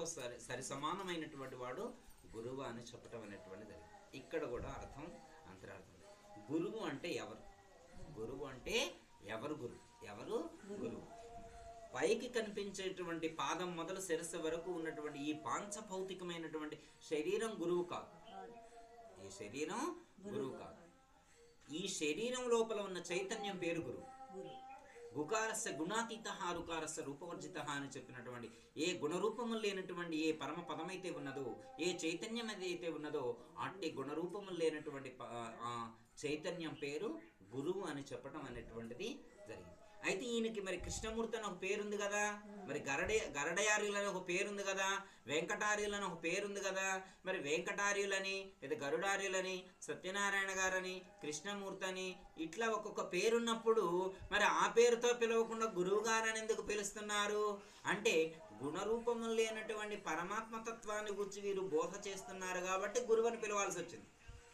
సరి సరి సమానమైనటువంటి వాడు గురువు అని చెప్పటం అనేటువంటిది జరిగింది. ఇక్కడ కూడా అర్థం అంతరార్థం గురువు అంటే ఎవరు గురువు అంటే ఎవరు గురువు ఎవరు గురువు పైకి కనిపించేటువంటి పాదం మొదలు శిరస్సు వరకు ఉన్నటువంటి ఈ పాంచభౌతికమైనటువంటి శరీరం గురువు కాదు ఈ శరీరం గురువు కాదు ఈ శరీరం లోపల ఉన్న చైతన్యం పేరు గురువు గురు గుకారస్య గుణాతీత రుకారస్య రూపవర్జిత అని చెప్పినటువంటి ఏ గుణరూపము లేనటువంటి ఏ పరమ పదమైతే ఉన్నదో ఏ చైతన్యం ఏదైతే ఉన్నదో అట్టి గుణరూపము లేనటువంటి ప- ఆ చైతన్యం పేరు గురువు అని చెప్పడం అనేటువంటిది జరిగింది అయితే ఈయనకి మరి కృష్ణమూర్తి అని ఒక పేరుంది కదా మరి గరడే గరడయార్యులు అని ఒక పేరుంది కదా వెంకటార్యులు అని ఒక పేరుంది కదా మరి వెంకటార్యులని లేదా గరుడార్యులని సత్యనారాయణ గారని కృష్ణమూర్తి అని ఇట్లా ఒక్కొక్క పేరున్నప్పుడు మరి ఆ పేరుతో పిలవకుండా గురువు గారని ఎందుకు పిలుస్తున్నారు అంటే గుణరూపము లేనటువంటి పరమాత్మ తత్వాన్ని గురించి వీరు బోధ చేస్తున్నారు కాబట్టి గురువు అని పిలవాల్సి వచ్చింది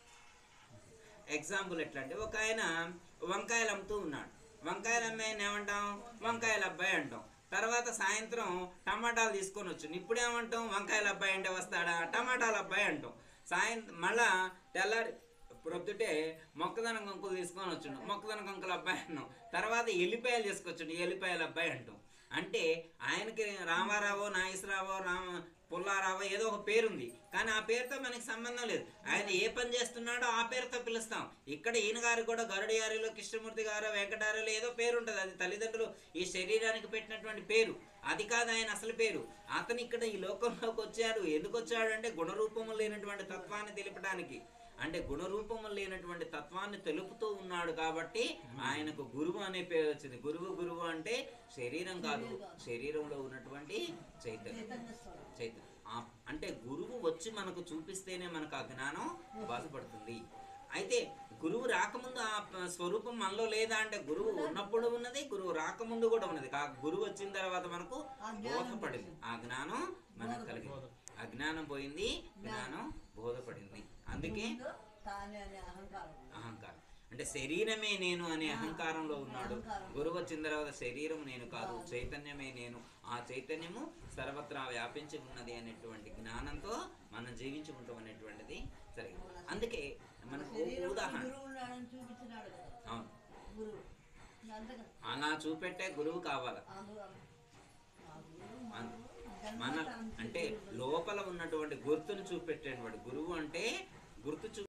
ఎగ్జాంపుల్ ఎట్లా అంటే ఒక ఆయన వంకాయలు అమ్ముతూ ఉన్నాడు వంకాయలు అమ్మాయిని ఏమంటాం వంకాయల అబ్బాయి అంటాం తర్వాత సాయంత్రం టమాటాలు తీసుకొని వచ్చి ఇప్పుడు ఏమంటాం వంకాయల అబ్బాయి అంటే వస్తాడా టమాటాల అబ్బాయి అంటాం సాయంత్రం మళ్ళా తెల్లారి ప్రొద్దుటే మొక్కదన కంకులు తీసుకొని వచ్చిండు మొక్కదన కంకుల అబ్బాయి అన్నాం తర్వాత ఎల్లిపాయలు తీసుకొచ్చిండు ఎల్లిపాయల అబ్బాయి అంటాం అంటే ఆయనకి రామారావో నాగేశ్వరరావో రామ పుల్లారావో ఏదో ఒక పేరుంది కానీ ఆ పేరుతో మనకి సంబంధం లేదు ఆయన ఏ పని చేస్తున్నాడో ఆ పేరుతో పిలుస్తాం ఇక్కడ ఈయన గారు కూడా గరుడయారిలో కృష్ణమూర్తి గారు వెంకటారిలో ఏదో పేరు ఉంటుంది అది తల్లిదండ్రులు ఈ శరీరానికి పెట్టినటువంటి పేరు అది కాదు ఆయన అసలు పేరు అతను ఇక్కడ ఈ లోకంలోకి వచ్చాడు ఎందుకు వచ్చాడు అంటే గుణరూపము లేనటువంటి తత్వాన్ని తెలుపడానికి అంటే గుణరూపము లేనటువంటి తత్వాన్ని తెలుపుతూ ఉన్నాడు కాబట్టి ఆయనకు గురువు అనే పేరు వచ్చింది గురువు గురువు అంటే శరీరం కాదు శరీరంలో ఉన్నటువంటి చైతన్యం చైతన్య స్వరం చైతన్యం ఆ- అంటే గురువు వచ్చి మనకు చూపిస్తేనే మనకు ఆ జ్ఞానం బాధపడుతుంది అయితే గురువు రాకముందు ఆ ప- స్వరూపం మనలో లేదా అంటే గురువు ఉన్నప్పుడు ఉన్నది గురువు రాకముందు కూడా ఉన్నది కా గురువు వచ్చిన తర్వాత మనకు ఆ జ్ఞానం బోధపడింది ఆ జ్ఞానం మనకు కలిగింది అజ్ఞానం పోయింది జ్ఞానం బోధపడింది అందుకే ముందు తానే అనే అహంకారం అహంకారం అంటే శరీరమే నేను అనే అహంకారంలో ఉన్నాడు అహంకారం. గురువు వచ్చిన తర్వాత శరీరం నేను కాదు చైతన్యమే నేను ఆ చైతన్యము సర్వత్రా వ్యాపించి ఉన్నది అనేటువంటి జ్ఞానంతో మనం జీవించుకుంటాం అనేటువంటిది జరిగింది అందుకే మనకు శరీరంలో ఉదాహరణ గురువు ఉన్నాడని చూపించినాడు కదా అవును గురువు అంతగా అలా చూపెట్టే గురువు కావాలి ఆ గురువు ఆ గురువు మన- జన్మ మన తాను అంటే గురువు. లోపల ఉన్నటువంటి గుర్తును చూపెట్టేటువంటి గురువు అంటే గుర్తు చూ